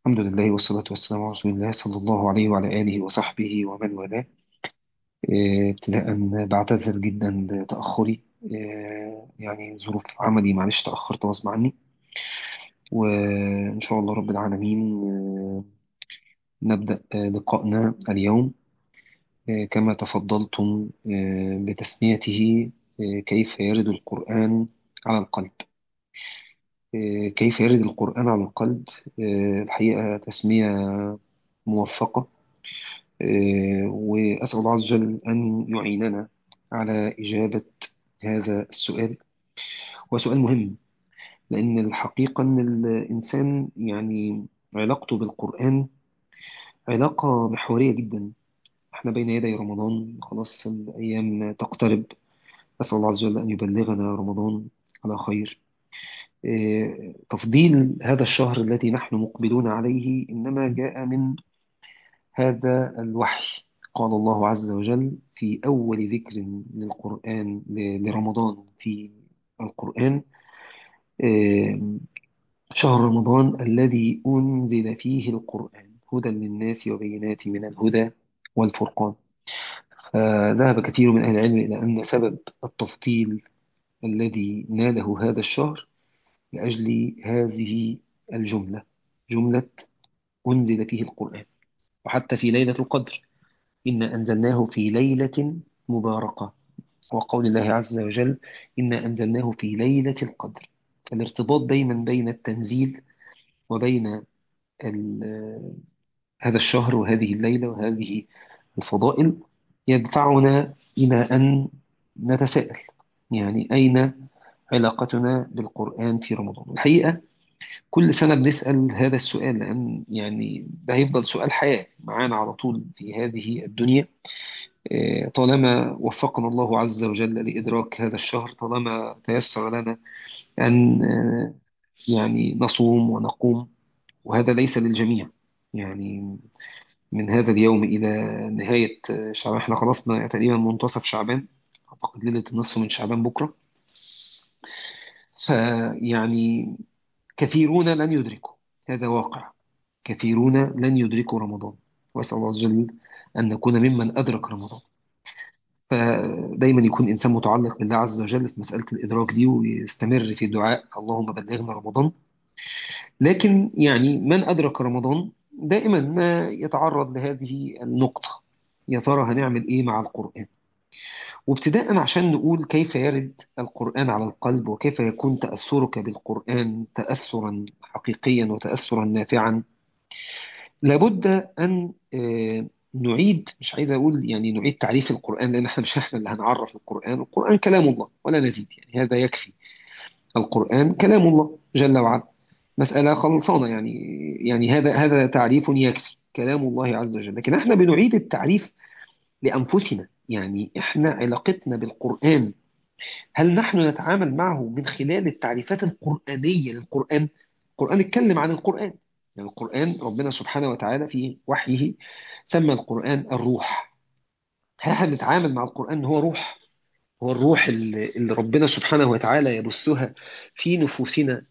الحمد لله والصلاة والسلام على رسول الله صلى الله عليه وعلى آله وصحبه ومن والاه آه، ابتداء بعتذر جدا لتأخري آه، يعني ظروف عملي معلش تأخرت غصب عني وإن شاء الله رب العالمين آه، نبدأ آه، لقائنا اليوم آه، كما تفضلتم آه، بتسميته آه، كيف يرد القرآن على القلب آه، كيف يرد القرآن على القلب آه، الحقيقة تسمية موفقة آه، وأسأل الله عز وجل أن يعيننا على إجابة هذا السؤال وسؤال مهم لأن الحقيقة أن الإنسان يعني علاقته بالقرآن علاقة محورية جدا احنا بين يدي رمضان خلاص الأيام تقترب أسأل الله عز وجل أن يبلغنا رمضان على خير آه، تفضيل هذا الشهر الذي نحن مقبلون عليه إنما جاء من هذا الوحي قال الله عز وجل في أول ذكر للقرآن ل- لرمضان في القرآن آم، شهر رمضان الذي أنزل فيه القرآن هدى للناس وبينات من الهدى والفرقان فذهب كثير من أهل العلم إلى أن سبب التفضيل الذي ناله هذا الشهر لأجل هذه الجملة جملة أنزل فيه القرآن وحتى في ليلة القدر إنا أنزلناه في ليلة مباركة وقول الله عز وجل إنا أنزلناه في ليلة القدر الارتباط دايما بين التنزيل وبين ال- هذا الشهر وهذه الليلة وهذه الفضائل يدفعنا إلى أن نتساءل يعني أين علاقتنا بالقرآن في رمضان الحقيقة كل سنة بنسأل هذا السؤال لأن يعني ده هيفضل سؤال حياة معانا على طول في هذه الدنيا آه، طالما وفقنا الله عز وجل لإدراك هذا الشهر طالما تيسر لنا أن آه، يعني نصوم ونقوم وهذا ليس للجميع يعني من هذا اليوم إلى نهاية آه، شعبان احنا خلصنا تقريبا منتصف شعبان أعتقد ليلة النصف من شعبان بكرة فيعني كثيرون لن يدركوا هذا واقع كثيرون لن يدركوا رمضان وأسأل الله عز وجل أن نكون ممن أدرك رمضان فدايما يكون إنسان متعلق بالله عز وجل في مسألة الإدراك دي ويستمر في دعاء اللهم بلغنا رمضان لكن يعني من أدرك رمضان دائما ما يتعرض لهذه النقطة يا ترى هنعمل إيه مع القرآن وابتداء عشان نقول كيف يرد القرآن على القلب وكيف يكون تأثرك بالقرآن تأثرا حقيقيا وتأثرا نافعا لابد أن آه، نعيد مش عايز أقول يعني نعيد تعريف القرآن لأن احنا مش احنا اللي هنعرف القرآن القرآن كلام الله ولا نزيد يعني هذا يكفي القرآن كلام الله جل وعلا مسألة خلصانة يعني يعني هذا هذا تعريف يكفي كلام الله عز وجل لكن احنا بنعيد التعريف لأنفسنا يعني احنا علاقتنا بالقرآن هل نحن نتعامل معه من خلال التعريفات القرآنية للقرآن القرآن اتكلم عن القرآن يعني القرآن ربنا سبحانه وتعالى في وحيه سمى القرآن الروح هل احنا بنتعامل مع القرآن إن هو روح هو الروح اللي اللي ربنا سبحانه وتعالى يبثها في نفوسنا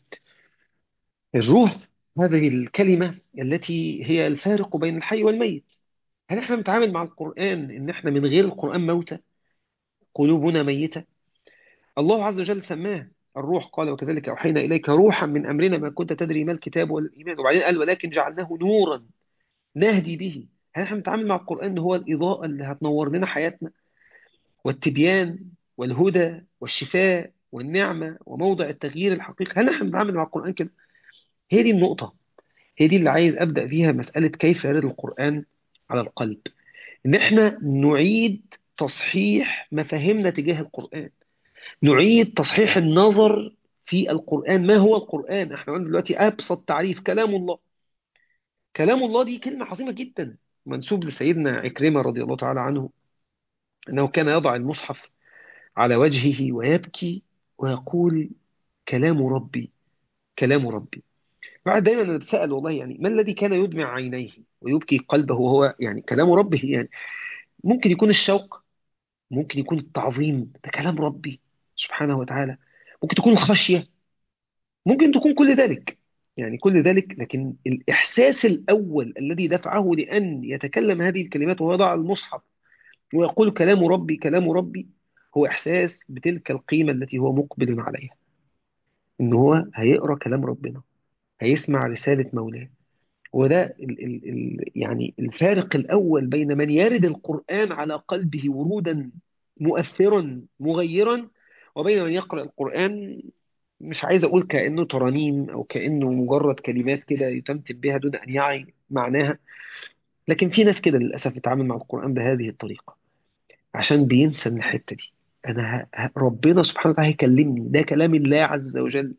الروح هذه الكلمة التي هي الفارق بين الحي والميت هل احنا بنتعامل مع القرآن ان احنا من غير القرآن موتى قلوبنا ميتة الله عز وجل سماه الروح قال وكذلك أوحينا إليك روحا من أمرنا ما كنت تدري ما الكتاب ولا الإيمان وبعدين قال ولكن جعلناه نورا نهدي به هل احنا بنتعامل مع القرآن ان هو الإضاءة اللي هتنور لنا حياتنا والتبيان والهدى والشفاء والنعمة وموضع التغيير الحقيقي هل احنا بنتعامل مع القرآن كده هي دي النقطة هي دي اللي عايز أبدأ فيها مسألة كيف يرد القرآن على القلب إن إحنا نعيد تصحيح مفاهيمنا تجاه القرآن نعيد تصحيح النظر في القرآن ما هو القرآن إحنا عندنا دلوقتي أبسط تعريف كلام الله كلام الله دي كلمة عظيمة جدا منسوب لسيدنا عكرمة رضي الله تعالى عنه أنه كان يضع المصحف على وجهه ويبكي ويقول كلام ربي كلام ربي بعد دايما نتساءل والله يعني ما الذي كان يدمع عينيه ويبكي قلبه وهو يعني كلام ربه يعني ممكن يكون الشوق ممكن يكون التعظيم ده كلام ربي سبحانه وتعالى ممكن تكون الخشية ممكن تكون كل ذلك يعني كل ذلك لكن الإحساس الأول الذي دفعه لأن يتكلم هذه الكلمات ويضع المصحف ويقول كلام ربي كلام ربي هو إحساس بتلك القيمة التي هو مقبل عليها إن هو هيقرأ كلام ربنا هيسمع رسالة مولاه وده ال ال ال يعني الفارق الأول بين من يرد القرآن على قلبه ورودا مؤثرا مغيرا وبين من يقرأ القرآن مش عايز أقول كأنه ترانيم أو كأنه مجرد كلمات كده يتمتم بها دون أن يعي معناها لكن في ناس كده للأسف بتتعامل مع القرآن بهذه الطريقة عشان بينسى من الحتة دي أنا ه... ه... ربنا سبحانه وتعالى هيكلمني ده كلام الله عز وجل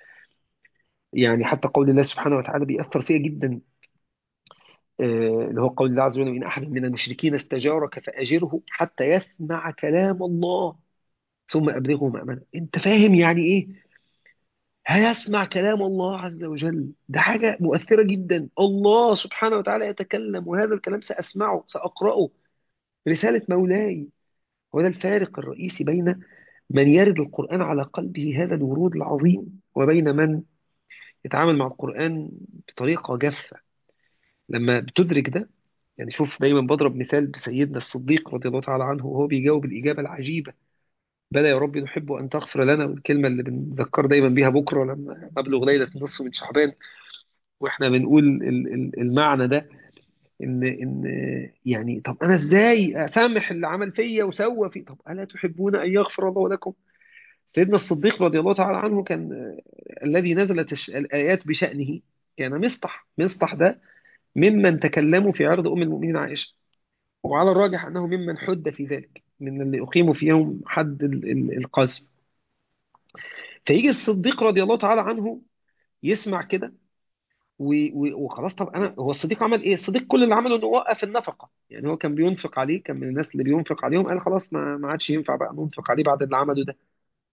يعني حتى قول الله سبحانه وتعالى بيأثر فيا جدا آه، اللي هو قول الله عز وجل إن أحد من المشركين استجارك فأجره حتى يسمع كلام الله ثم أبلغه مأمنه أنت فاهم يعني إيه هيسمع كلام الله عز وجل ده حاجة مؤثرة جدا الله سبحانه وتعالى يتكلم وهذا الكلام سأسمعه سأقرأه رسالة مولاي وده الفارق الرئيسي بين من يرد القرآن على قلبه هذا الورود العظيم وبين من يتعامل مع القرآن بطريقة جافة لما بتدرك ده يعني شوف دايما بضرب مثال بسيدنا الصديق رضي الله تعالى عنه وهو بيجاوب الإجابة العجيبة بلى يا رب نحب أن تغفر لنا والكلمة اللي بنذكر دايما بيها بكرة لما أبلغ ليلة النصف من شعبان واحنا بنقول ال- ال- المعنى ده ان ان يعني طب انا ازاي اسامح اللي عمل فيا وسوى في طب الا تحبون ان يغفر الله لكم سيدنا الصديق رضي الله تعالى عنه كان آه، الذي نزلت الش- الايات بشأنه كان مصطح مصطح ده ممن تكلموا في عرض ام المؤمنين عائشه وعلى الراجح انه ممن حد في ذلك من اللي اقيموا فيهم حد ال- ال- القذف فيجي الصديق رضي الله تعالى عنه يسمع كده و- و- وخلاص طب انا هو الصديق عمل ايه؟ الصديق كل اللي عمله انه وقف النفقه يعني هو كان بينفق عليه كان من الناس اللي بينفق عليهم قال خلاص ما ما عادش ينفع بقى ننفق عليه بعد اللي عمله ده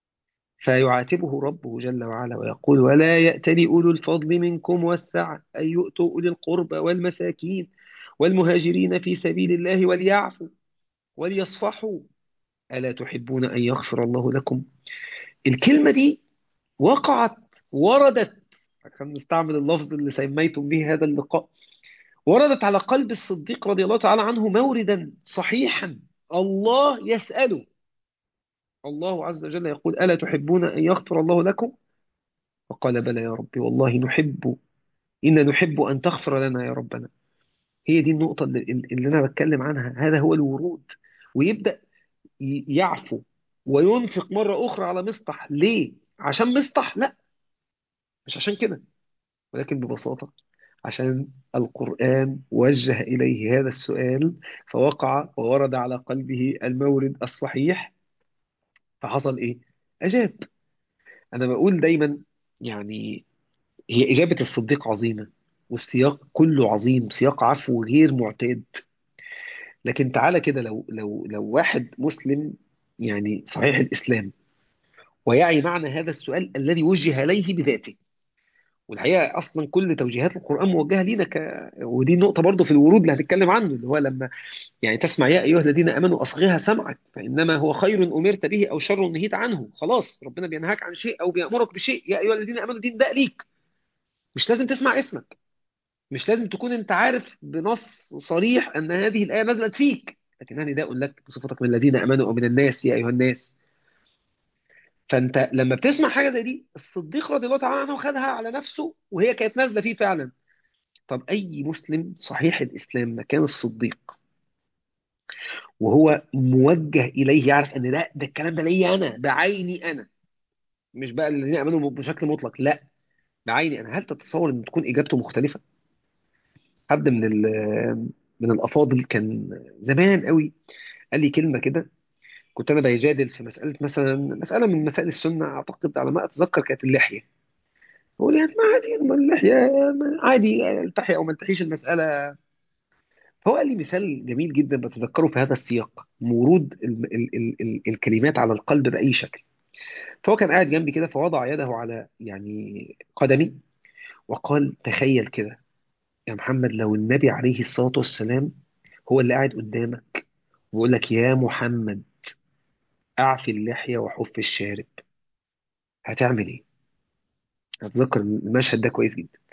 فيعاتبه ربه جل وعلا ويقول ولا يأتل أولو الفضل منكم والسعة أن يؤتوا أولي القربى والمساكين والمهاجرين في سبيل الله وليعفوا وليصفحوا ألا تحبون أن يغفر الله لكم الكلمة دي وقعت وردت عشان نستعمل اللفظ اللي سميتم به هذا اللقاء وردت على قلب الصديق رضي الله تعالى عنه موردا صحيحا الله يسأله الله عز وجل يقول ألا تحبون أن يغفر الله لكم فقال بلى يا ربي والله نحب إن نحب أن تغفر لنا يا ربنا هي دي النقطة اللي, اللي أنا بتكلم عنها هذا هو الورود ويبدأ ي- يعفو وينفق مرة أخرى على مصطح ليه؟ عشان مصطح؟ لا مش عشان كده ولكن ببساطة عشان القرآن وجه إليه هذا السؤال فوقع وورد على قلبه المورد الصحيح فحصل إيه؟ أجاب أنا بقول دايما يعني هي إجابة الصديق عظيمة والسياق كله عظيم سياق عفو غير معتاد لكن تعالى كده لو لو لو واحد مسلم يعني صحيح الإسلام ويعي معنى هذا السؤال الذي وجه إليه بذاته والحقيقة أصلا كل توجيهات القرآن موجهة لينا ك... ودي نقطة برضو في الورود اللي هنتكلم عنه اللي هو لما يعني تسمع يا أيها الذين آمنوا أصغها سمعك فإنما هو خير أمرت به أو شر نهيت عنه خلاص ربنا بينهاك عن شيء أو بيأمرك بشيء يا أيها الذين آمنوا دين ده ليك مش لازم تسمع اسمك مش لازم تكون أنت عارف بنص صريح أن هذه الآية نزلت فيك لكنها نداء لك بصفتك من الذين آمنوا أو من الناس يا أيها الناس فأنت لما بتسمع حاجة زي دي الصديق رضي الله تعالى عنه خدها على نفسه وهي كانت نازلة فيه فعلا طب أي مسلم صحيح الإسلام مكان الصديق وهو موجه إليه يعرف أن لا ده الكلام ده ليا أنا ده عيني أنا مش بقى الذين آمنوا بشكل مطلق لا ده عيني أنا هل تتصور أن تكون إجابته مختلفة؟ حد من ال- من الأفاضل كان زمان قوي قال لي كلمة كده كنت أنا بجادل في مسألة مثلا مسألة من مسائل السنة أعتقد على ما أتذكر كانت اللحية بقول يعني ما عادي ما اللحية ما عادي التحي أو ما التحيش المسألة فهو قال لي مثال جميل جدا بتذكره في هذا السياق ورود ال ال ال ال الكلمات على القلب بأي شكل فهو كان قاعد جنبي كده فوضع يده على يعني قدمي وقال تخيل كده يا محمد لو النبي عليه الصلاة والسلام هو اللي قاعد قدامك ويقول لك يا محمد أعفي اللحية وحف الشارب هتعمل إيه؟ أتذكر المشهد ده كويس جدا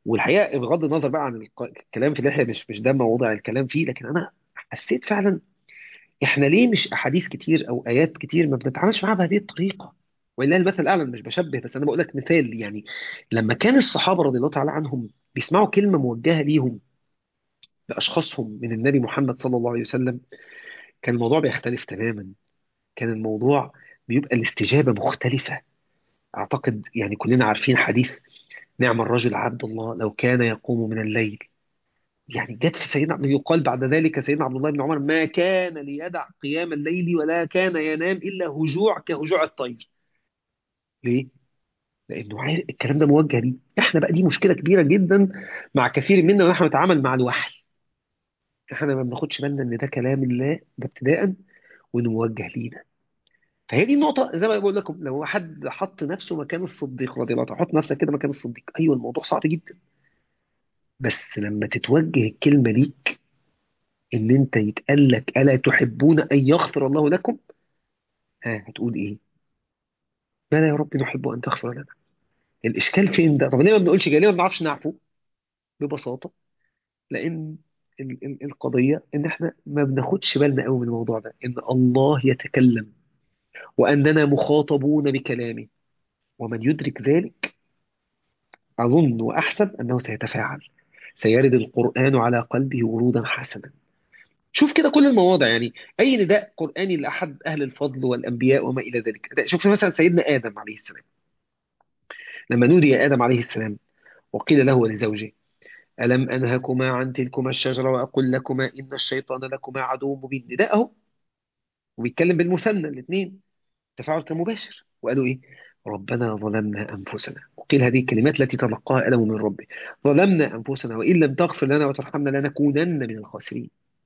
والحقيقه بغض النظر بقى عن الق- الكلام في اللحيه مش مش ده موضوع الكلام فيه لكن انا حسيت فعلا احنا ليه مش احاديث كتير او ايات كتير ما بنتعاملش معاها بهذه الطريقه ولله المثل الاعلى أنا مش بشبه بس انا بقول لك مثال يعني لما كان الصحابه رضي الله تعالى عنهم بيسمعوا كلمه موجهه ليهم لاشخاصهم من النبي محمد صلى الله عليه وسلم كان الموضوع بيختلف تماما كان الموضوع بيبقى الاستجابه مختلفه اعتقد يعني كلنا عارفين حديث نعم الرجل عبد الله لو كان يقوم من الليل يعني جت في سيدنا يقال بعد ذلك سيدنا عبد الله بن عمر ما كان ليدع قيام الليل ولا كان ينام الا هجوع كهجوع الطير ليه؟ لانه عارف الكلام ده موجه ليه احنا بقى دي مشكله كبيره جدا مع كثير منا ونحن نتعامل مع الوحي احنا ما بناخدش بالنا ان ده كلام الله ده ابتداء وانه موجه لينا فهي دي النقطه زي ما بقول لكم لو حد حط نفسه مكان الصديق رضي الله عنه حط نفسك كده مكان الصديق ايوه الموضوع صعب جدا بس لما تتوجه الكلمه ليك ان انت يتقال لك الا تحبون ان يغفر الله لكم ها هتقول ايه بلى يا رب نحب ان تغفر لنا الاشكال فين ده طب ليه ما بنقولش كده ليه ما بنعرفش نعفو ببساطه لان ال- ال- القضيه ان احنا ما بناخدش بالنا قوي من الموضوع ده ان الله يتكلم واننا مخاطبون بكلامه ومن يدرك ذلك اظن واحسب انه سيتفاعل سيرد القران على قلبه ورودا حسنا شوف كده كل المواضع يعني اي نداء قراني لاحد اهل الفضل والانبياء وما الى ذلك شوف مثلا سيدنا ادم عليه السلام لما نودي يا ادم عليه السلام وقيل له ولزوجه ألم أنهكما عن تلكما الشجرة وأقل لكما إن الشيطان لكما عدو مبين نداء أهو وبيتكلم بالمثنى الاثنين تفاعل كان مباشر وقالوا إيه ربنا ظلمنا أنفسنا وقيل هذه الكلمات التي تلقاها آدم من ربه ظلمنا أنفسنا وإن لم تغفر لنا وترحمنا لنكونن من الخاسرين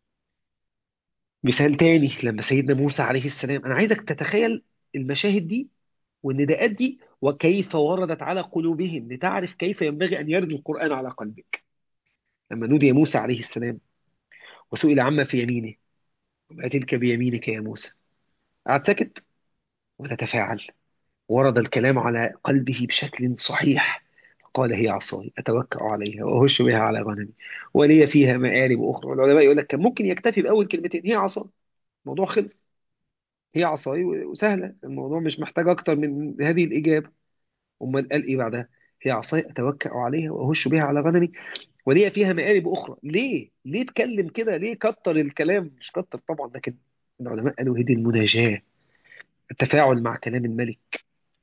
مثال تاني لما سيدنا موسى عليه السلام أنا عايزك تتخيل المشاهد دي والنداءات دي وكيف وردت على قلوبهم لتعرف كيف ينبغي أن يرد القرآن على قلبك لما نودي موسى عليه السلام وسئل عما في يمينه وما تلك بيمينك يا موسى قعد ساكت ولا تفاعل ورد الكلام على قلبه بشكل صحيح قال هي عصاي أتوكأ عليها وأهش بها على غنمي ولي فيها مآرب أخرى والعلماء يقول لك كان ممكن يكتفي بأول كلمتين هي عصاي الموضوع خلص هي عصاي وسهلة الموضوع مش محتاج أكتر من هذه الإجابة أمال قال إيه بعدها هي عصاي أتوكأ عليها وأهش بها على غنمي ولي فيها مآرب أخرى ليه؟ ليه اتكلم كده؟ ليه كتر الكلام؟ مش كتر طبعا لكن العلماء قالوا هي دي المناجاة التفاعل مع كلام الملك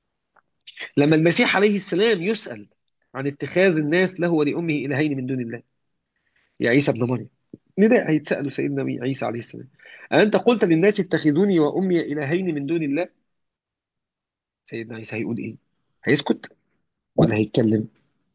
لما المسيح عليه السلام يسأل عن اتخاذ الناس له ولأمه إلهين من دون الله يا عيسى ابن مريم نداء هيتسأله سيدنا عيسى عليه السلام أنت قلت للناس اتخذوني وأمي إلهين من دون الله سيدنا عيسى هيقول إيه هيسكت ولا هيتكلم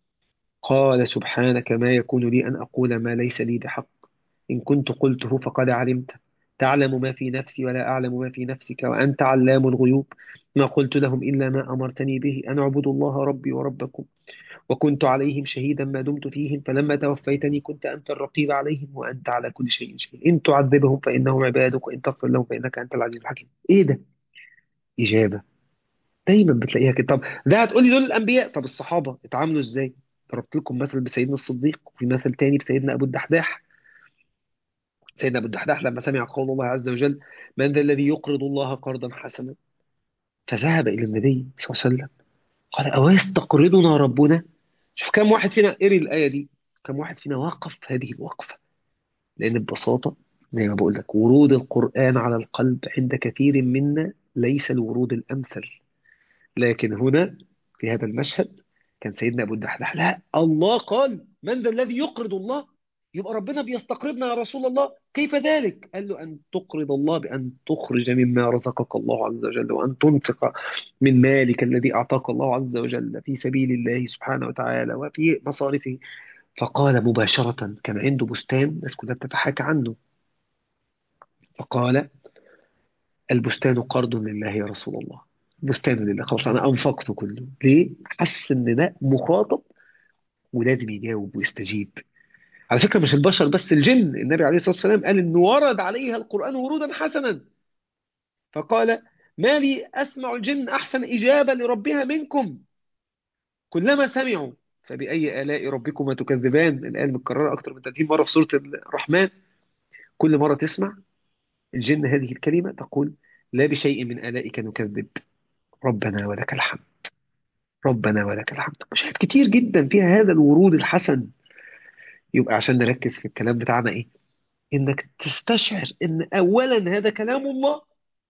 قال سبحانك ما يكون لي أن أقول ما ليس لي بحق إن كنت قلته فقد علمت تعلم ما في نفسي ولا أعلم ما في نفسك وأنت علام الغيوب ما قلت لهم إلا ما أمرتني به أن اعبدوا الله ربي وربكم وكنت عليهم شهيدا ما دمت فيهم فلما توفيتني كنت أنت الرقيب عليهم وأنت على كل شيء شهيد إن تعذبهم فإنهم عبادك وإن تغفر لهم فإنك أنت العزيز الحكيم إيه ده إجابة دايما بتلاقيها كده طب ده هتقولي دول الأنبياء طب الصحابة اتعاملوا إزاي ضربت لكم مثل بسيدنا الصديق وفي مثل تاني بسيدنا أبو الدحداح سيدنا أبو الدحداح لما سمع قول الله عز وجل من ذا الذي يقرض الله قرضا حسنا فذهب إلى النبي صلى الله عليه وسلم قال أويستقرضنا ربنا شوف كم واحد فينا قري الآية دي كم واحد فينا وقف هذه الوقفة لأن ببساطة زي ما بقول لك ورود القرآن على القلب عند كثير منا ليس الورود الأمثل لكن هنا في هذا المشهد كان سيدنا أبو الدحداح لا الله قال من ذا الذي يقرض الله يبقى ربنا بيستقرضنا يا رسول الله كيف ذلك قال له أن تقرض الله بأن تخرج مما رزقك الله عز وجل وأن تنفق من مالك الذي أعطاك الله عز وجل في سبيل الله سبحانه وتعالى وفي مصارفه فقال مباشرة كان عنده بستان الناس كلها بتتحاكى عنه فقال البستان قرض لله يا رسول الله بستان لله خلاص أنا أنفقته كله ليه؟ حس إن ده مخاطب ولازم يجاوب ويستجيب على فكرة مش البشر بس الجن النبي عليه الصلاة والسلام قال إن ورد عليها القرآن ورودا حسنا فقال ما لي أسمع الجن أحسن إجابة لربها منكم كلما سمعوا فبأي آلاء ربكما تكذبان الآية المتكررة أكثر من 30 مرة في سورة الرحمن كل مرة تسمع الجن هذه الكلمة تقول لا بشيء من آلائك نكذب ربنا ولك الحمد ربنا ولك الحمد مشاهد كتير جدا فيها هذا الورود الحسن يبقى عشان نركز في الكلام بتاعنا ايه انك تستشعر ان اولا هذا كلام الله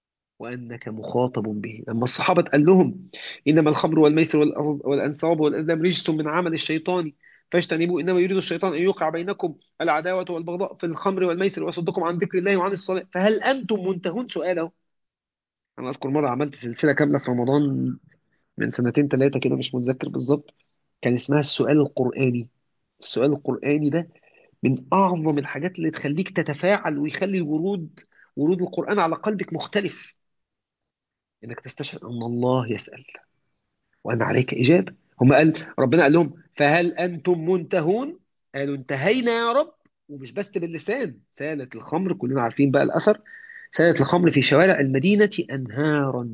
وانك مخاطب به لما الصحابه قال لهم انما الخمر والميسر والأز- والانصاب والازلام رجس من عمل الشيطان فاجتنبوا انما يريد الشيطان ان يوقع بينكم العداوه والبغضاء في الخمر والميسر ويصدكم عن ذكر الله وعن الصلاه فهل انتم منتهون سؤاله انا اذكر مره عملت سلسله كامله في رمضان من سنتين ثلاثه كده مش متذكر بالظبط كان اسمها السؤال القراني السؤال القراني ده من اعظم الحاجات اللي تخليك تتفاعل ويخلي الورود ورود القران على قلبك مختلف انك تستشعر ان الله يسال وان عليك اجابه هم قال ربنا قال لهم فهل انتم منتهون قالوا انتهينا يا رب ومش بس باللسان سالت الخمر كلنا عارفين بقى الاثر سالت الخمر في شوارع المدينه انهارا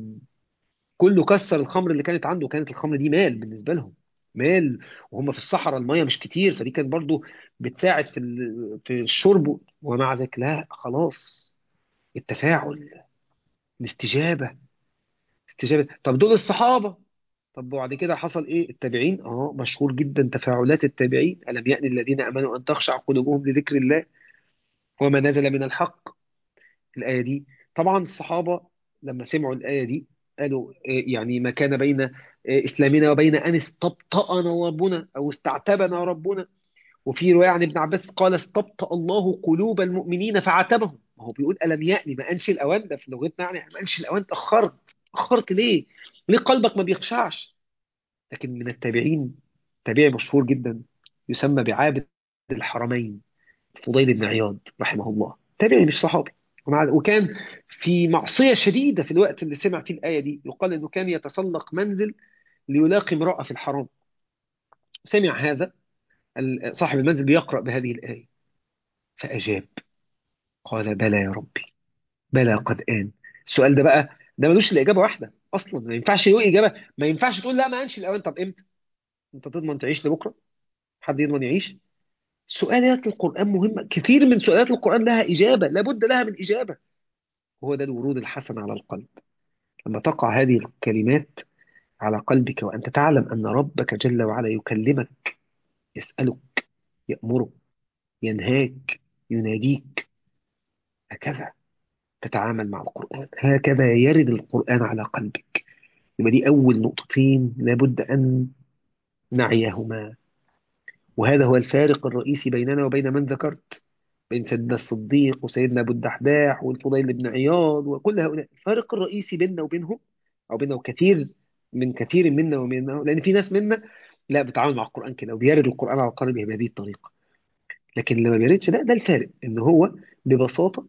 كله كسر الخمر اللي كانت عنده كانت الخمر دي مال بالنسبه لهم مال وهم في الصحراء الميه مش كتير فدي كانت برضو بتساعد في ال- في الشرب ومع ذلك لا خلاص التفاعل الاستجابه استجابه طب دول الصحابه طب وبعد كده حصل ايه التابعين اه مشهور جدا تفاعلات التابعين الم يأن الذين امنوا ان تخشع قلوبهم لذكر الله وما نزل من الحق الآية دي طبعا الصحابة لما سمعوا الآية دي قالوا إيه يعني ما كان بين إيه إسلامنا وبين أن استبطأنا ربنا أو استعتبنا ربنا وفي رواية عن ابن عباس قال استبطأ الله قلوب المؤمنين فعاتبهم ما هو بيقول ألم يأني ما أنش الأوان ده في لغتنا يعني ما أنش الأوان تأخرت تأخرت ليه؟ ليه قلبك ما بيخشعش؟ لكن من التابعين تابعي مشهور جدا يسمى بعابد الحرمين فضيل بن عياض رحمه الله تابعي مش صحابي ومع وكان في معصية شديدة في الوقت اللي سمع فيه الآية دي يقال إنه كان يتسلق منزل ليلاقي امرأة في الحرام سمع هذا ال- صاحب المنزل بيقرأ بهذه الآية فأجاب قال بلى يا ربي بلى قد آن السؤال ده بقى ده ملوش إلا إجابة واحدة أصلا ما ينفعش يقول إجابة ما ينفعش تقول لا ما أنش الأوان طب إمتى أنت تضمن تعيش لبكرة حد يضمن يعيش سؤالات القرآن مهمة كثير من سؤالات القرآن لها إجابة لابد لها من إجابة هو ده الورود الحسن على القلب لما تقع هذه الكلمات على قلبك وأنت تعلم أن ربك جل وعلا يكلمك يسألك يأمرك ينهاك يناديك هكذا تتعامل مع القرآن هكذا يرد القرآن على قلبك يبقى دي أول نقطتين لابد أن نعيهما وهذا هو الفارق الرئيسي بيننا وبين من ذكرت بين سيدنا الصديق وسيدنا أبو الدحداح والفضيل بن عياض وكل هؤلاء الفارق الرئيسي بيننا وبينهم أو بيننا وكثير من كثير منا ومنه لأن في ناس منا لا بتعامل مع القرآن كده وبيرد القرآن على قلبه بهذه الطريقة لكن اللي ما بيردش ده ده الفارق إن هو ببساطة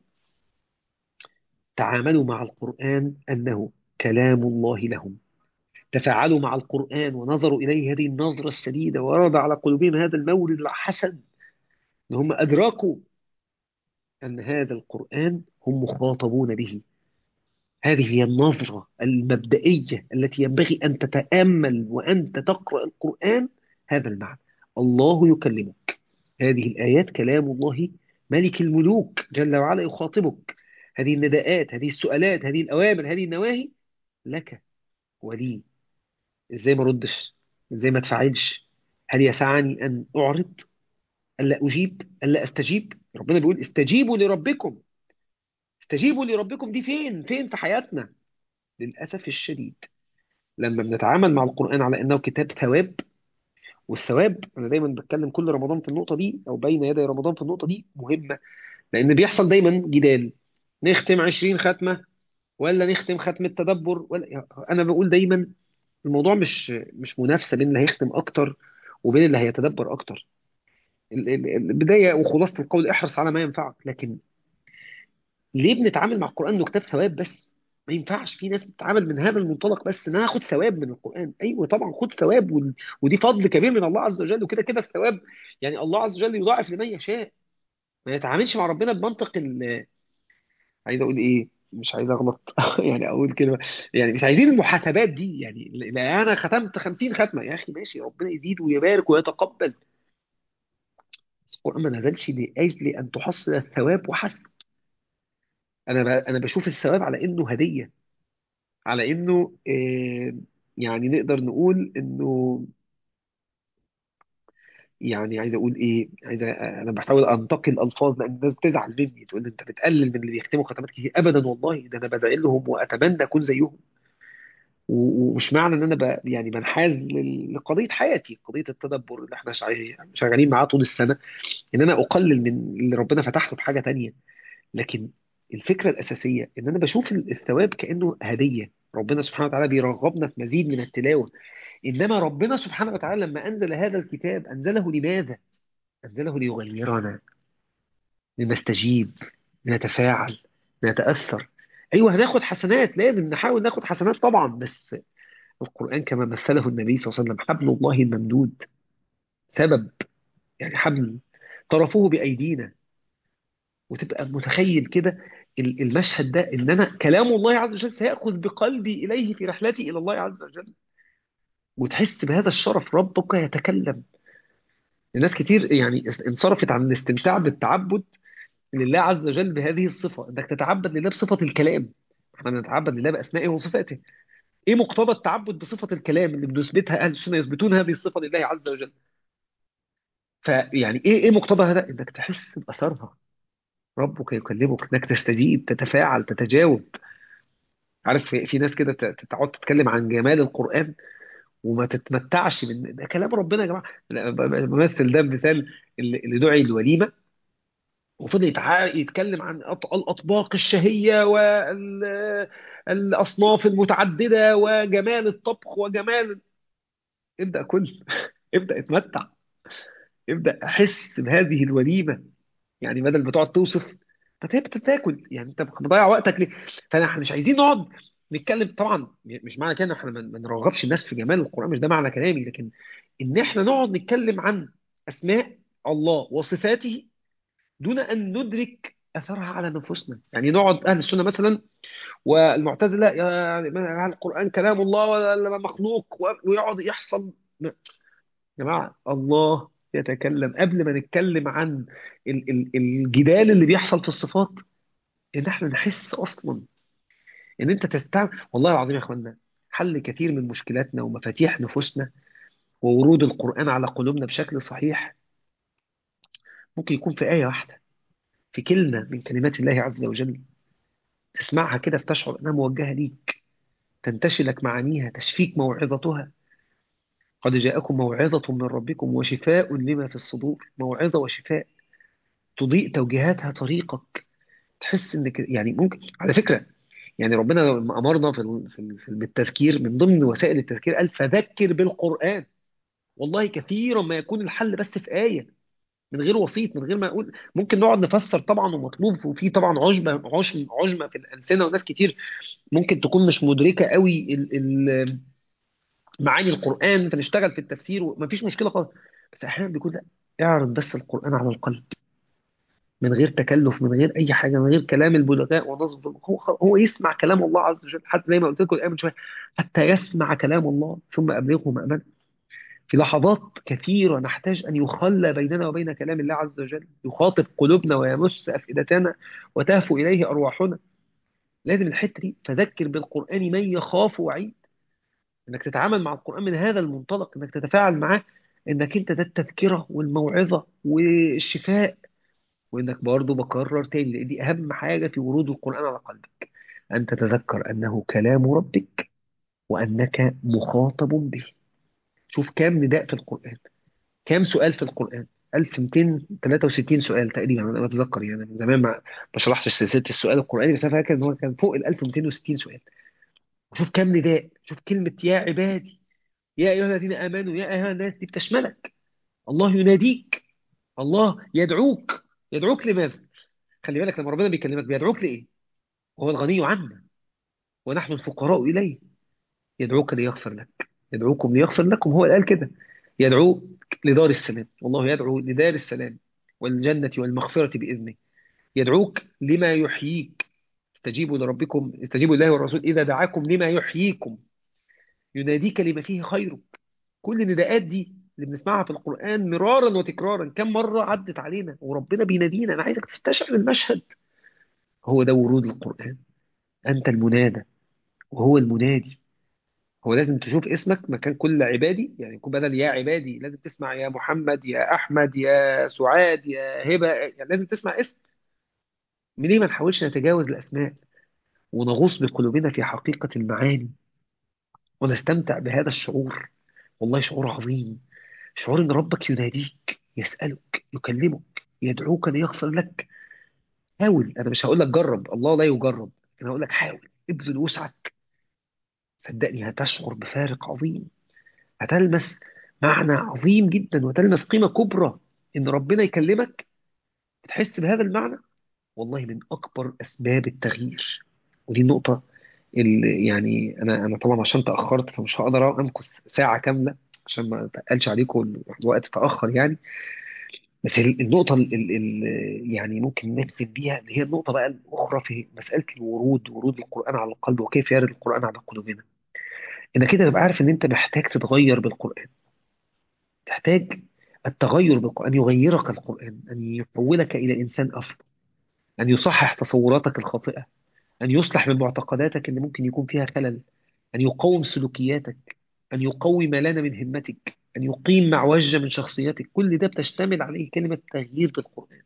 تعاملوا مع القرآن أنه كلام الله لهم تفاعلوا مع القرآن ونظروا إليه هذه النظرة السديدة ورد على قلوبهم هذا المورد الحسن إن هم أدركوا أن هذا القرآن هم مخاطبون به هذه هي النظرة المبدئية التي ينبغي أن تتأمل وأنت تقرأ القرآن هذا المعنى الله يكلمك هذه الآيات كلام الله ملك الملوك جل وعلا يخاطبك هذه النداءات هذه السؤالات هذه الأوامر هذه النواهي لك ولي إزاي ما ردش إزاي ما تفعلش هل يسعني أن أعرض ألا أجيب ألا أستجيب ربنا بيقول استجيبوا لربكم استجيبوا لربكم دي فين فين في حياتنا للأسف الشديد لما بنتعامل مع القرآن على أنه كتاب ثواب والثواب أنا دايما بتكلم كل رمضان في النقطة دي أو بين يدي رمضان في النقطة دي مهمة لأن بيحصل دايما جدال نختم 20 ختمة ولا نختم ختمة تدبر ولا أنا بقول دايما الموضوع مش مش منافسة بين اللي هيختم أكتر وبين اللي هيتدبر أكتر ال- ال- البداية وخلاصة القول احرص على ما ينفعك لكن ليه بنتعامل مع القرآن انه كتاب ثواب بس ما ينفعش في ناس بتتعامل من هذا المنطلق بس ان انا هاخد ثواب من القرآن ايوه طبعا خد ثواب وال- ودي فضل كبير من الله عز وجل وكده كده الثواب يعني الله عز وجل يضاعف لمن يشاء ما يتعاملش مع ربنا بمنطق ال- عايز اقول ايه مش عايز اغلط يعني اقول كلمه يعني مش عايزين المحاسبات دي يعني لا انا ختمت 50 ختمه يا اخي ماشي ربنا يزيد ويبارك ويتقبل بس القران ما نزلش لاجل ان تحصل الثواب وحسب انا ب... انا بشوف الثواب على انه هديه على انه آه يعني نقدر نقول انه يعني عايز اقول ايه عايز أ- انا بحاول انتقي الالفاظ لان الناس بتزعل مني تقول لي انت بتقلل من اللي بيختموا ختمات كتير ابدا والله ده انا بدعي لهم واتمنى اكون زيهم و- ومش معنى ان انا ب... يعني بنحاز لل- لقضيه حياتي قضيه التدبر اللي احنا شع- شغالين معاه طول السنه ان انا اقلل من اللي ربنا فتح له بحاجه تانية لكن الفكره الاساسيه ان انا بشوف ال- الثواب كانه هديه ربنا سبحانه وتعالى بيرغبنا في مزيد من التلاوه انما ربنا سبحانه وتعالى لما انزل هذا الكتاب انزله لماذا؟ انزله ليغيرنا لنستجيب لنتفاعل نتاثر ايوه هناخد حسنات لازم نحاول ناخد حسنات طبعا بس القرآن كما مثله النبي صلى الله عليه وسلم حبل الله الممدود سبب يعني حبل طرفوه بأيدينا وتبقى متخيل كده ال- المشهد ده ان انا كلام الله عز وجل سيأخذ بقلبي اليه في رحلتي الى الله عز وجل وتحس بهذا الشرف ربك يتكلم الناس كتير يعني انصرفت عن الاستمتاع بالتعبد لله عز وجل بهذه الصفة انك تتعبد لله بصفة الكلام احنا بنتعبد لله بأسمائه وصفاته ايه مقتضى التعبد بصفة الكلام اللي بنثبتها اهل السنة يثبتون هذه الصفة لله عز وجل فيعني ايه ايه مقتضى هذا انك تحس باثرها ربك يكلمك انك تستجيب تتفاعل تتجاوب عارف في, في ناس كده ت- تقعد تتكلم عن جمال القرآن وما تتمتعش من ده كلام ربنا يا جماعه لا، ب- ب- بمثل ده مثال اللي اللي دعي الوليمه وفضل يتع- يتكلم عن أط- الاطباق الشهيه والاصناف المتعدده وجمال الطبخ وجمال ابدا كل ابدا اتمتع ابدا احس بهذه الوليمه يعني بدل ما تقعد توصف فتبقى تاكل يعني انت بتضيع وقتك ليه فاحنا مش عايزين نقعد نتكلم طبعا مش معنى كده ان احنا ما ما نرغبش الناس في جمال القران مش ده معنى كلامي لكن ان احنا نقعد نتكلم عن اسماء الله وصفاته دون ان ندرك اثرها على نفوسنا يعني نقعد اهل السنه مثلا والمعتزله يعني هل القران كلام الله ولا مخلوق ويقعد يحصل يا جماعة الله يتكلم قبل ما نتكلم عن ال- ال- الجدال اللي بيحصل في الصفات ان احنا نحس اصلا ان انت تستعمل والله العظيم يا اخوانا حل كثير من مشكلاتنا ومفاتيح نفوسنا وورود القرآن على قلوبنا بشكل صحيح ممكن يكون في آية واحدة في كلمة من كلمات الله عز وجل تسمعها كده فتشعر انها موجهة ليك تنتشي لك معانيها تشفيك موعظتها قد جاءكم موعظة من ربكم وشفاء لما في الصدور موعظة وشفاء تضيء توجيهاتها طريقك تحس انك يعني ممكن على فكره يعني ربنا لما امرنا في ال- في ال- في ال- بالتذكير من ضمن وسائل التذكير قال فذكر بالقران والله كثيرا ما يكون الحل بس في ايه من غير وسيط من غير ما اقول ممكن نقعد نفسر طبعا ومطلوب وفي طبعا عجبه عشم عجمه في الالسنه وناس كتير ممكن تكون مش مدركه قوي ال- ال- معاني القران فنشتغل في التفسير ومفيش مشكله خالص بس احيانا بيكون لا اعرض بس القران على القلب من غير تكلف من غير اي حاجه من غير كلام البلغاء ونصب هو هو يسمع كلام الله عز وجل حتى زي ما قلت لكم الآية من شويه حتى يسمع كلام الله ثم ابلغه مأمنه في لحظات كثيره نحتاج ان يخلى بيننا وبين كلام الله عز وجل يخاطب قلوبنا ويمس افئدتنا وتهفو اليه ارواحنا لازم الحته دي فذكر بالقران من يخاف وعيد انك تتعامل مع القران من هذا المنطلق انك تتفاعل معاه انك انت ده التذكره والموعظه والشفاء وإنك برضو بكرر تاني لأن دي أهم حاجة في ورود القرآن على قلبك أن تتذكر أنه كلام ربك وأنك مخاطب به شوف كام نداء في القرآن كام سؤال في القرآن 1263 سؤال تقريبا أنا بتذكر يعني من زمان ما ما شرحتش سلسلة السؤال القرآني بس أنا فاكر إن هو كان فوق ال 1260 سؤال شوف كام نداء شوف كلمة يا عبادي يا أيها الذين آمنوا يا أيها الناس دي بتشملك الله يناديك الله يدعوك يدعوك لماذا؟ خلي بالك لما ربنا بيكلمك بيدعوك لإيه؟ وهو الغني عنا ونحن الفقراء إليه يدعوك ليغفر لك يدعوكم ليغفر لكم هو اللي قال كده يدعوك لدار السلام والله يدعو لدار السلام والجنة والمغفرة بإذنه يدعوك لما يحييك استجيبوا لربكم استجيبوا لله والرسول إذا دعاكم لما يحييكم يناديك لما فيه خيرك كل النداءات دي اللي بنسمعها في القرآن مرارا وتكرارا كم مرة عدت علينا وربنا بينادينا أنا عايزك تستشعر المشهد هو ده ورود القرآن أنت المنادى وهو المنادي هو لازم تشوف اسمك مكان كل عبادي يعني يكون بدل يا عبادي لازم تسمع يا محمد يا أحمد يا سعاد يا هبة يعني لازم تسمع اسم من ليه ما نحاولش نتجاوز الأسماء ونغوص بقلوبنا في حقيقة المعاني ونستمتع بهذا الشعور والله شعور عظيم شعور ان ربك يناديك يسألك يكلمك يدعوك ليغفر لك حاول انا مش هقول لك جرب الله لا يجرب انا هقول لك حاول ابذل وسعك صدقني هتشعر بفارق عظيم هتلمس معنى عظيم جدا وتلمس قيمة كبرى ان ربنا يكلمك تحس بهذا المعنى والله من اكبر اسباب التغيير ودي النقطة اللي يعني انا انا طبعا عشان تاخرت فمش هقدر امكث ساعة كاملة عشان ما اتقلش عليكم الوقت تاخر يعني بس ال- النقطة ال ال ال يعني ممكن نختم بيها اللي هي النقطة بقى الأخرى في مسألة الورود ورود القرآن على القلب وكيف يرد القرآن على قلوبنا إنك كده تبقى عارف إن أنت محتاج تتغير بالقرآن تحتاج التغير بالقرآن أن يغيرك القرآن أن يحولك إلى إنسان أفضل أن يصحح تصوراتك الخاطئة أن يصلح من معتقداتك اللي ممكن يكون فيها خلل أن يقوم سلوكياتك أن يقوي ما لان من همتك أن يقيم معوجة من شخصيتك كل ده بتشتمل عليه كلمة تغيير بالقرآن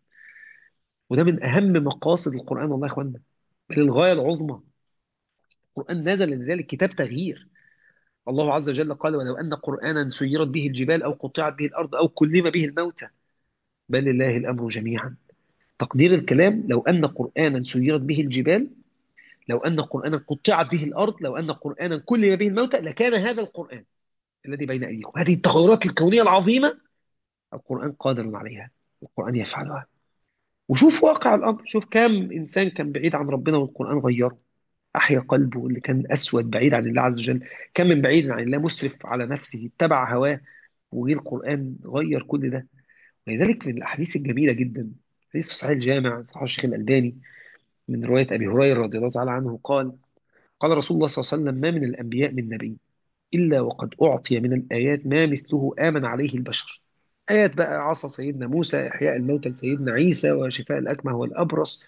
وده من أهم مقاصد القرآن والله يا إخوانا بل الغاية العظمى القرآن نزل لذلك كتاب تغيير الله عز وجل قال ولو أن قرآنا سيرت به الجبال أو قطعت به الأرض أو كلم به الموتى بل لله الأمر جميعا تقدير الكلام لو أن قرآنا سيرت به الجبال لو أن قرآنا قطعت به الأرض لو أن قرآنا كلم به الموتى لكان هذا القرآن الذي بين أيديكم هذه التغيرات الكونية العظيمة القرآن قادر عليها القرآن يفعلها وشوف واقع الأمر شوف كم إنسان كان بعيد عن ربنا والقرآن غيره أحيا قلبه اللي كان أسود بعيد عن الله عز وجل كان من بعيد عن الله مسرف على نفسه اتبع هواه وجه القرآن غير كل ده ولذلك من الأحاديث الجميلة جدا حديث في صحيح الجامع صحيح الشيخ الألباني من رواية أبي هريرة رضي الله تعالى عنه قال قال رسول الله صلى الله عليه وسلم ما من الأنبياء من نبي إلا وقد أعطي من الآيات ما مثله آمن عليه البشر آيات بقى عصا سيدنا موسى إحياء الموتى لسيدنا عيسى وشفاء الأكمه والأبرص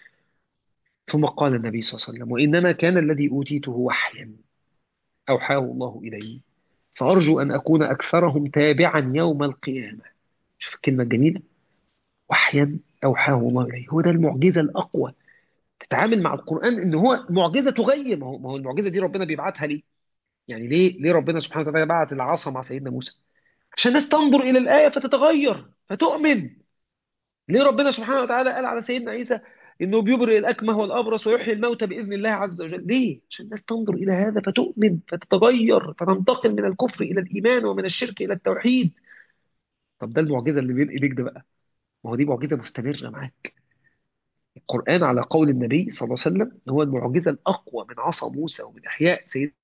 ثم قال النبي صلى الله عليه وسلم وإنما كان الذي أوتيته وحيا أوحاه الله إلي فأرجو أن أكون أكثرهم تابعا يوم القيامة شوف الكلمة الجميلة وحيا أوحاه الله إلي هو ده المعجزة الأقوى تتعامل مع القرآن إن هو معجزة تغير ما هو, ما هو المعجزة دي ربنا بيبعتها ليه يعني ليه ليه ربنا سبحانه وتعالى بعت العصا مع سيدنا موسى عشان الناس تنظر إلى الآية فتتغير فتؤمن ليه ربنا سبحانه وتعالى قال على سيدنا عيسى انه بيبرئ الاكمه والابرص ويحيي الموتى باذن الله عز وجل ليه عشان الناس تنظر الى هذا فتؤمن فتتغير فتنتقل من الكفر الى الايمان ومن الشرك الى التوحيد طب ده المعجزه اللي بين ايديك ده بقى ما هو دي معجزه مستمره معاك القران على قول النبي صلى الله عليه وسلم هو المعجزه الاقوى من عصا موسى ومن احياء سيدنا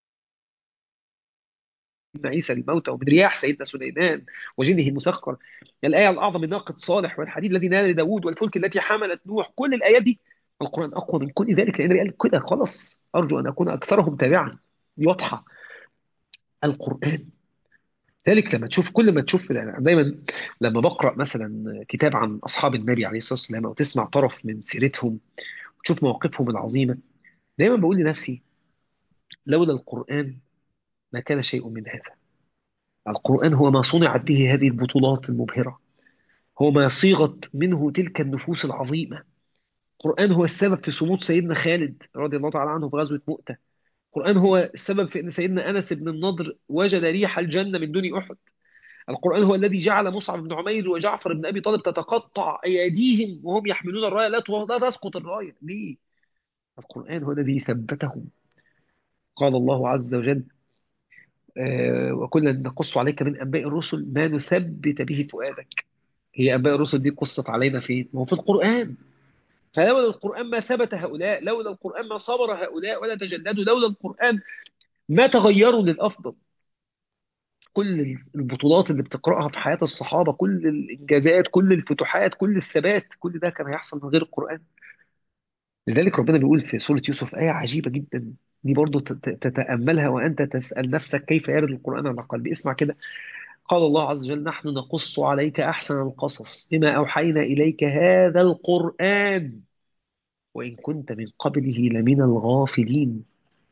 عيسى الموتى ومن رياح سيدنا سليمان وجنه المسخر الآية الأعظم من ناقة صالح والحديد الذي نال داود والفلك التي حملت نوح كل الآيات دي القرآن أقوى من كل ذلك لأن قال كده خلاص أرجو أن أكون أكثرهم تابعا دي واضحة القرآن ذلك لما تشوف كل ما تشوف يعني دايما لما بقرأ مثلا كتاب عن أصحاب النبي عليه الصلاة والسلام أو تسمع طرف من سيرتهم وتشوف مواقفهم العظيمة دايما بقول لنفسي لولا القرآن ما كان شيء من هذا القرآن هو ما صنعت به هذه البطولات المبهرة هو ما صيغت منه تلك النفوس العظيمة القرآن هو السبب في صمود سيدنا خالد رضي الله تعالى عنه في غزوة مؤتة القرآن هو السبب في أن سيدنا أنس بن النضر وجد ريح الجنة من دون أحد القرآن هو الذي جعل مصعب بن عمير وجعفر بن أبي طالب تتقطع أيديهم وهم يحملون الراية لا لا تسقط الراية ليه؟ القرآن هو الذي ثبتهم قال الله عز وجل آه وكلا نقص عليك من أنباء الرسل ما نثبت به فؤادك هي أنباء الرسل دي قصت علينا فين؟ ما هو في القرآن فلولا القرآن ما ثبت هؤلاء لولا القرآن ما صبر هؤلاء ولا تجددوا لولا القرآن ما تغيروا للأفضل كل البطولات اللي بتقرأها في حياة الصحابة كل الإنجازات كل الفتوحات كل الثبات كل ده كان هيحصل من غير القرآن لذلك ربنا بيقول في سورة يوسف آية عجيبة جدا دي برضو تت- تتأملها وأنت تسأل نفسك كيف يرد القرآن على قلبي اسمع كده قال الله عز وجل نحن نقص عليك أحسن القصص بما أوحينا إليك هذا القرآن وإن كنت من قبله لمن الغافلين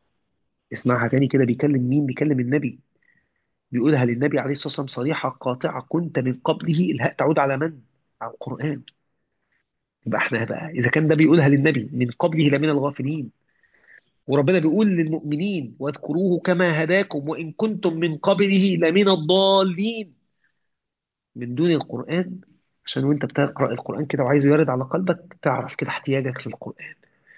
اسمعها تاني كده بيكلم مين بيكلم النبي بيقولها للنبي عليه الصلاة والسلام صريحة قاطعة كنت من قبله الهاء تعود على من؟ على القرآن يبقى احنا بقى إذا كان ده بيقولها للنبي من قبله لمن الغافلين وربنا بيقول للمؤمنين واذكروه كما هداكم وإن كنتم من قبله لمن الضالين من دون القرآن عشان وانت بتقرأ القرآن كده وعايزه يرد على قلبك تعرف كده احتياجك للقرآن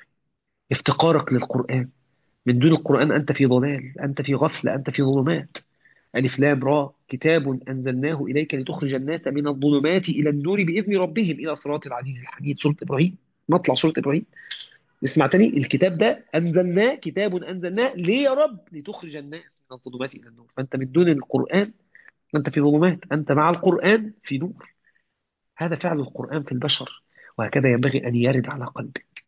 افتقارك للقرآن من دون القرآن أنت في ضلال أنت في غفلة أنت في ظلمات ألف لام را كتاب أنزلناه إليك لتخرج الناس من الظلمات إلى النور بإذن ربهم إلى صراط العزيز الحميد سورة إبراهيم مطلع سورة إبراهيم اسمع تاني الكتاب ده أنزلناه كتاب أنزلناه ليه يا رب لتخرج الناس من الظلمات إلى النور فأنت من دون القرآن أنت في ظلمات أنت مع القرآن في نور هذا فعل القرآن في البشر وهكذا ينبغي أن يرد على قلبك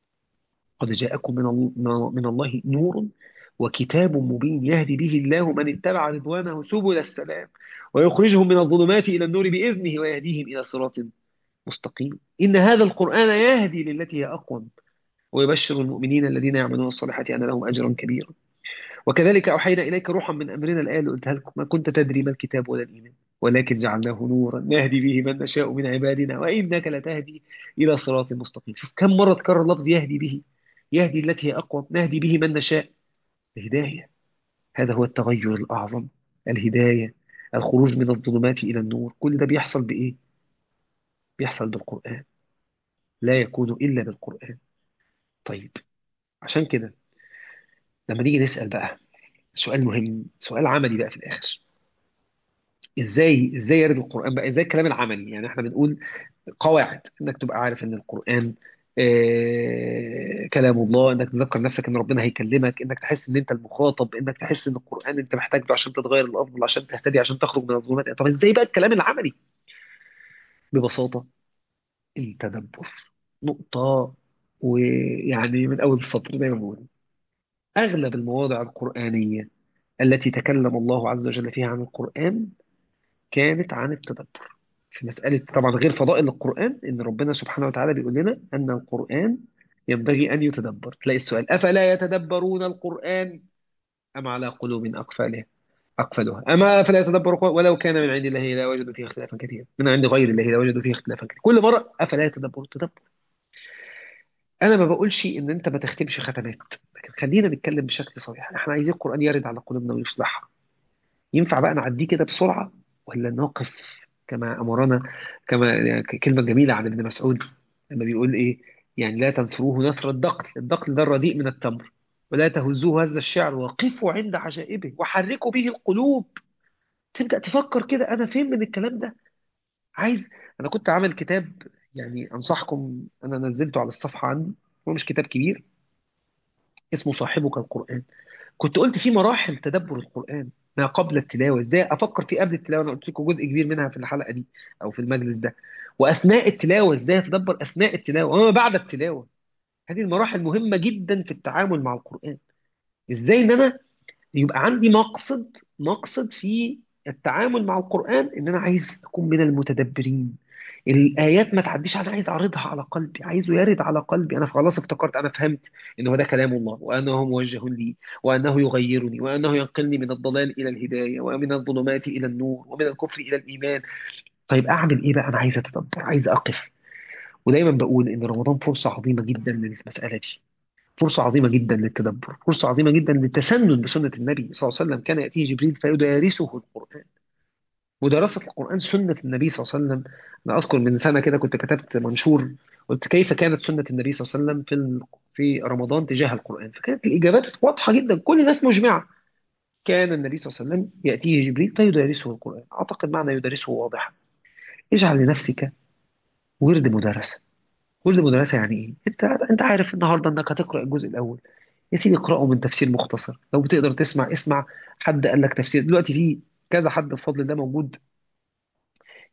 قد جاءكم من ال- من الله نور وكتاب مبين يهدي به الله من اتبع رضوانه سبل السلام ويخرجهم من الظلمات إلى النور بإذنه ويهديهم إلى صراط مستقيم إن هذا القرآن يهدي للتي هي أقوم ويبشر المؤمنين الذين يعملون الصالحات أن لهم أجرا كبيرا وكذلك أوحينا إليك روحا من أمرنا الآية اللي قلتها لكم ما كنت تدري ما الكتاب ولا الإيمان ولكن جعلناه نورا نهدي به من نشاء من عبادنا وإنك لتهدي إلى صراط مستقيم شوف كم مرة تكرر لفظ يهدي به يهدي التي هي أقوى نهدي به من نشاء الهداية هذا هو التغير الأعظم الهداية الخروج من الظلمات إلى النور كل ده بيحصل بإيه؟ بيحصل بالقرآن لا يكون إلا بالقرآن طيب عشان كده لما نيجي نسأل بقى سؤال مهم سؤال عملي بقى في الآخر ازاي ازاي يرد القرآن بقى ازاي الكلام العملي يعني احنا بنقول قواعد انك تبقى عارف ان القرآن آه كلام الله انك تذكر نفسك ان ربنا هيكلمك انك تحس ان انت المخاطب انك تحس ان القرآن انت محتاج له عشان تتغير الافضل عشان تهتدي عشان تخرج من الظلمات طب ازاي بقى الكلام العملي ببساطة التدبر نقطة ويعني من اول السطر زي ما بقول اغلب المواضع القرآنية التي تكلم الله عز وجل فيها عن القرآن كانت عن التدبر في مسألة طبعا غير فضائل القرآن إن ربنا سبحانه وتعالى بيقول لنا أن القرآن ينبغي أن يتدبر تلاقي السؤال أفلا يتدبرون القرآن أم على قلوب أقفالها أقفلها أما فلا يتدبر القرآن ولو كان من عند الله لا وجدوا فيه اختلافا كثيرا من عند غير الله لا وجدوا فيه اختلافا كثيرا كل مرة أفلا يتدبر التدبر أنا ما بقولش إن أنت ما تختمش ختمات لكن خلينا نتكلم بشكل صريح احنا عايزين القرآن يرد على قلوبنا ويصلحها ينفع بقى نعديه كده بسرعة ولا نقف كما أمرنا كما يعني كلمة جميلة عن ابن مسعود لما بيقول إيه يعني لا تنثروه نثر الدقل الدقل ده الرديء من التمر ولا تهزوه هز الشعر وقفوا عند عجائبه وحركوا به القلوب تبدأ تفكر كده أنا فين من الكلام ده عايز أنا كنت عامل كتاب يعني أنصحكم أنا نزلته على الصفحة عندي هو مش كتاب كبير اسمه صاحبك القرآن كنت قلت في مراحل تدبر القرآن ما قبل التلاوة ازاي افكر فيه قبل التلاوة انا قلت لكم جزء كبير منها في الحلقة دي او في المجلس ده واثناء التلاوة ازاي اتدبر اثناء التلاوة وما بعد التلاوة هذه المراحل مهمة جدا في التعامل مع القرآن ازاي ان انا يبقى عندي مقصد مقصد في التعامل مع القرآن ان انا عايز اكون من المتدبرين الآيات ما تعديش أنا عايز أعرضها على قلبي عايزه يرد على قلبي أنا خلاص افتكرت أنا فهمت إن هو ده كلام الله وأنه موجه لي وأنه يغيرني وأنه ينقلني من الضلال إلى الهداية ومن الظلمات إلى النور ومن الكفر إلى الإيمان طيب أعمل إيه بقى أنا عايز أتدبر عايز أقف ودايما بقول إن رمضان فرصة عظيمة جدا للمسألة دي فرصة عظيمة جدا للتدبر فرصة عظيمة جدا للتسنن بسنة النبي صلى الله عليه وسلم كان يأتيه جبريل فيدارسه القرآن ودراسة القرآن سنة النبي صلى الله عليه وسلم أنا أذكر من سنة كده كنت كتبت منشور قلت كيف كانت سنة النبي صلى الله عليه وسلم في ال- في رمضان تجاه القرآن فكانت الإجابات واضحة جدا كل الناس مجمعة كان النبي صلى الله عليه وسلم يأتيه جبريل فيدارسه القرآن أعتقد معنى يدارسه واضحة اجعل لنفسك ورد مدرسة ورد مدرسة يعني إيه؟ أنت أنت عارف النهاردة إنك هتقرأ الجزء الأول يا سيدي اقرأه من تفسير مختصر لو بتقدر تسمع اسمع حد قال لك تفسير دلوقتي في كذا حد بفضل الله موجود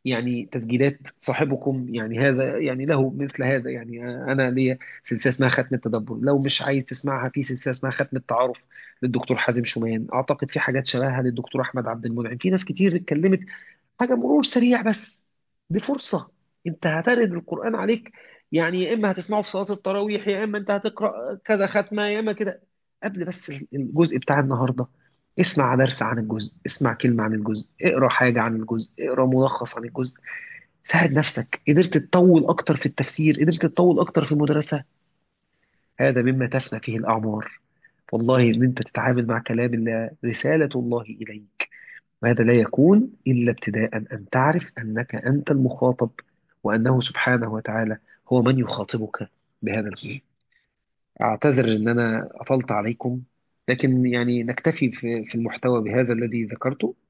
يعني تسجيلات صاحبكم يعني هذا يعني له مثل هذا يعني أنا ليا سلسلة اسمها ختم التدبر لو مش عايز تسمعها في سلسلة اسمها ختم التعارف للدكتور حازم شومان أعتقد في حاجات شبهها للدكتور أحمد عبد المنعم في ناس كتير اتكلمت حاجة مرور سريع بس دي فرصة انت هترد القرآن عليك يعني يا اما هتسمعه في صلاة التراويح يا اما انت هتقرأ كذا ختمة يا اما كده قبل بس الجزء بتاع النهاردة اسمع درس عن الجزء اسمع كلمة عن الجزء اقرأ حاجة عن الجزء اقرأ ملخص عن الجزء ساعد نفسك قدرت تطول اكتر في التفسير قدرت تطول اكتر في المدرسة هذا مما تفنى فيه الأعمار والله ان انت تتعامل مع كلام الله رسالة الله إليك وهذا لا يكون إلا ابتداء أن تعرف أنك أنت المخاطب وأنه سبحانه وتعالى هو من يخاطبك بهذا الكلام أعتذر أن أنا أطلت عليكم لكن يعني نكتفي في في المحتوى بهذا الذي ذكرته